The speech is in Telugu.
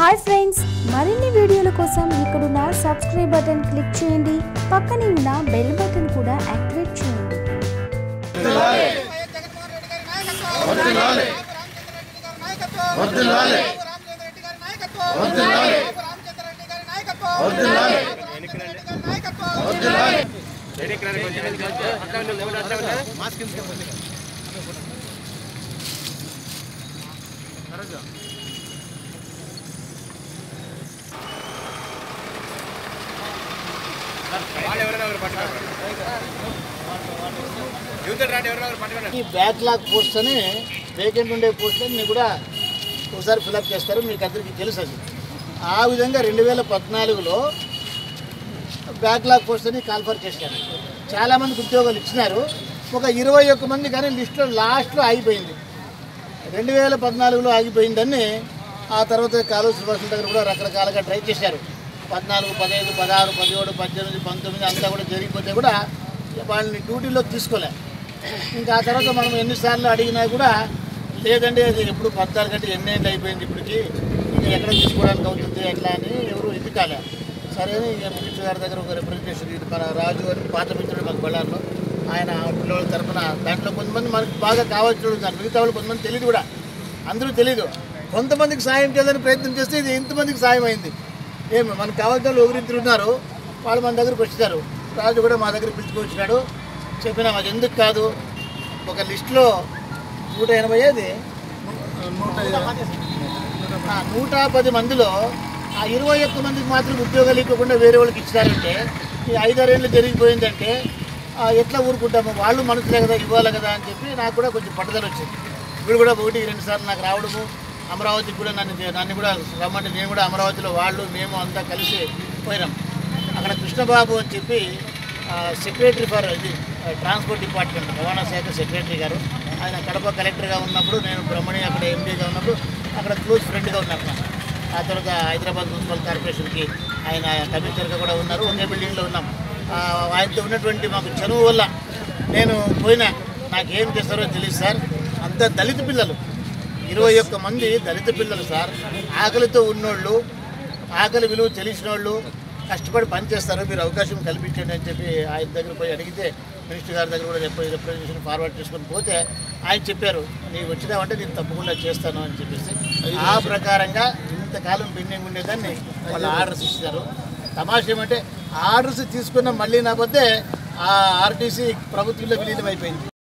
హాయ్ ఫ్రెండ్స్ మరిన్ని వీడియోల కోసం ఇక్కడున్న సబ్స్క్రైబ్ బటన్ క్లిక్ చేయండి పక్కనే ఉన్న బెల్ బటన్ కూడా యాక్టివేట్ చేయండి వర్ధిల్లాలి. వర్ధిల్లాలి. వర్ధిల్లాలి. వర్ధిల్లాలి. వర్ధిల్లాలి. ఈ బ్యాక్లాగ్ పోస్ట్ అని వేకెంట్ ఉండే పోస్ట్ అని మీరు కూడా ఒకసారి ఫిలప్ చేస్తారు మీకు అందరికీ తెలుసు అది ఆ విధంగా రెండు వేల పద్నాలుగులో బ్యాక్లాగ్ పోస్ట్ అని కాల్ఫర్ చేశారు చాలామందికి ఉద్యోగాలు ఇచ్చినారు ఒక ఇరవై ఒక్క మంది కానీ లిస్టులో లాస్ట్లో ఆగిపోయింది రెండు వేల పద్నాలుగులో ఆగిపోయిందని ఆ తర్వాత కాలువ శ్రీనివాసుల దగ్గర కూడా రకరకాలుగా ట్రై చేశారు పద్నాలుగు పదహైదు పదహారు పదిహేడు పద్దెనిమిది పంతొమ్మిది అంతా కూడా జరిగిపోతే కూడా వాళ్ళని డ్యూటీలో తీసుకోలే ఇంకా ఆ తర్వాత మనం ఎన్నిసార్లు అడిగినా కూడా లేదండి అది ఎప్పుడు పద్నాలుగు గంటలు ఎన్ని ఏళ్ళు అయిపోయింది ఇప్పటికి ఇంకా ఎక్కడ తీసుకోవడానికి అవుతుంది ఎట్లా అని ఎవరు ఇది కాలే సరే అని ఇక మినిస్టర్ గారి దగ్గర ఒక రిప్రజెంటేషన్ ఇది మన రాజు అని పాత మిత్రుడు మాకు బళ్ళార్లో ఆయన పిల్లల తరఫున దాంట్లో కొంతమంది మనకు బాగా కావాల్సిన వాళ్ళు ఉన్నారు మిగతా వాళ్ళు కొంతమంది తెలియదు కూడా అందరూ తెలియదు కొంతమందికి సాయం చేయాలని ప్రయత్నం చేస్తే ఇది ఎంతమందికి సాయం అయింది ఏమి మనకు కావాల్సిన వాళ్ళు ఒకరిద్దరు ఉన్నారు వాళ్ళు మన దగ్గరకు వచ్చారు రాజు కూడా మా దగ్గర పిలుచుకొచ్చినాడు చెప్పినా అది ఎందుకు కాదు ఒక లిస్టులో నూట ఎనభై ఐదు నూట ఆ, నూట పది మందిలో ఆ ఇరవై ఒక్క మందికి మాత్రం ఉద్యోగాలు ఇవ్వకుండా వేరే వాళ్ళకి ఇచ్చారంటే ఈ ఐదారేళ్ళు జరిగిపోయిందంటే ఆ, ఎట్లా ఊరుకుంటాము వాళ్ళు మనసులే కదా ఇవ్వాలి కదా అని చెప్పి నాకు కూడా కొంచెం పట్టుదల వచ్చింది ఇప్పుడు కూడా ఒకటి రెండు సార్లు నాకు రావడము అమరావతికి కూడా నన్ను నన్ను కూడా రమ్మంటే నేను కూడా అమరావతిలో వాళ్ళు మేము అంతా కలిసి పోయినాం అక్కడ కృష్ణబాబు అని చెప్పి సెక్రటరీ ఫర్ ఇది ట్రాన్స్పోర్ట్ డిపార్ట్మెంట్ రవాణా శాఖ సెక్రటరీ గారు ఆయన కడప కలెక్టర్గా ఉన్నప్పుడు నేను బ్రహ్మణి అక్కడ ఎంపీగా ఉన్నప్పుడు అక్కడ క్లోజ్ ఫ్రెండ్గా ఉన్నారు నాకు. ఆ తర్వాత హైదరాబాద్ మున్సిపల్ కార్పొరేషన్కి ఆయన కమిషనర్గా కూడా ఉన్నారు ఒకే బిల్డింగ్లో ఉన్నాం ఆ, ఆయనతో ఉన్నటువంటి మాకు చనువు వల్ల నేను పోయినా నాకేం చేస్తారో తెలియదు సార్ అంత దళిత పిల్లలు ఇరవై ఒక్క మంది దళిత పిల్లలు సార్ ఆకలితో ఉన్నోళ్ళు ఆకలి విలువ తెలిసిన వాళ్ళు కష్టపడి పనిచేస్తారు మీరు అవకాశం కల్పించండి అని చెప్పి ఆయన దగ్గర పోయి అడిగితే మినిస్టర్ గారి దగ్గర కూడా రిప్ర రిప్రజెంటేషన్ ఫార్వర్డ్ చేసుకొని పోతే ఆయన చెప్పారు నీవు వచ్చినావంటే నేను తప్పకుండా చేస్తాను అని చెప్పేసి ఆ ప్రకారంగా ఇంతకాలం పెండింగ్ ఉండేదాన్ని వాళ్ళు ఆర్డర్స్ ఇచ్చారు తమాష ఏమంటే ఆర్డర్స్ తీసుకున్న మళ్ళీ నా పోతే ఆ ఆర్టీసీ ప్రభుత్వంలో విలీనం అయిపోయింది